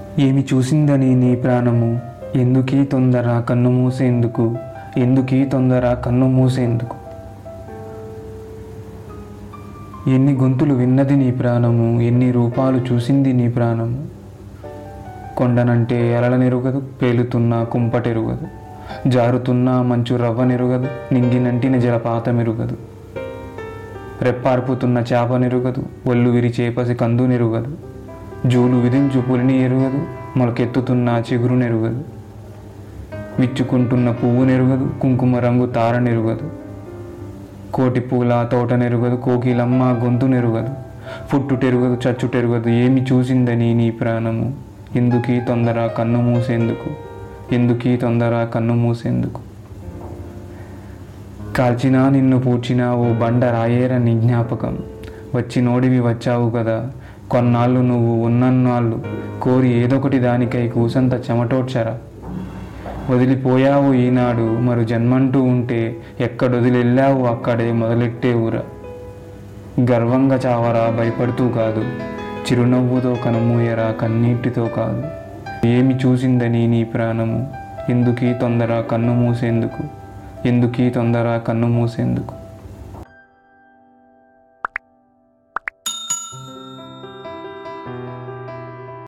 ఏమి చూసిందని నీ ప్రాణము ఎందుకీ తొందర కన్ను మూసేందుకు ఎందుకీ తొందర కన్ను మూసేందుకు ఎన్ని గొంతులు విన్నది నీ ప్రాణము ఎన్ని రూపాలు చూసింది నీ ప్రాణము కొండనంటే ఎరలనెరుగదు పేలుతున్న కుంపటెరుగదు జారుతున్న మంచు రవ్వనెరుగదు నింగినంటిన జలపాతమెరుగదు రెప్పార్పుతున్న చేపనెరుగదు ఒళ్ళు విరిచే పసి కందు నెరుగదు జూలు విధించు పులిని ఎరుగదు మొలకెత్తుతున్న చిగురు నెరుగదు విచ్చుకుంటున్న పువ్వు నెరుగదు కుంకుమ రంగు తార నెరుగదు కోటి పూల తోట నెరుగదు కోకిలమ్మ గొంతు నెరుగదు పుట్టుటెరుగదు చచ్చుటెరుగదు ఏమి చూసిందని నీ ప్రాణము ఎందుకీ తొందర కన్ను మూసేందుకు ఎందుకీ తొందర కన్ను మూసేందుకు కాల్చినా నిన్ను పూడ్చినా ఓ బండ రాయేర నీ జ్ఞాపకం వచ్చి నోడివి వచ్చావు కదా కొన్నాళ్ళు నువ్వు ఉన్నన్నాళ్ళు కోరి ఏదొకటి దానికై కూసంత చెమటోడ్చరా వదిలిపోయావు ఈనాడు మరు జన్మంటూ ఉంటే ఎక్కడొదిలెళ్ళావు అక్కడే మొదలెట్టే ఊరా గర్వంగా చావరా భయపడుతూ కాదు చిరునవ్వుతో కనుమూయరా కన్నీటితో కాదు ఏమి చూసిందని నీ ప్రాణము ఎందుకీ తొందర కన్ను మూసేందుకు ఎందుకీ తొందర కన్ను మూసేందుకు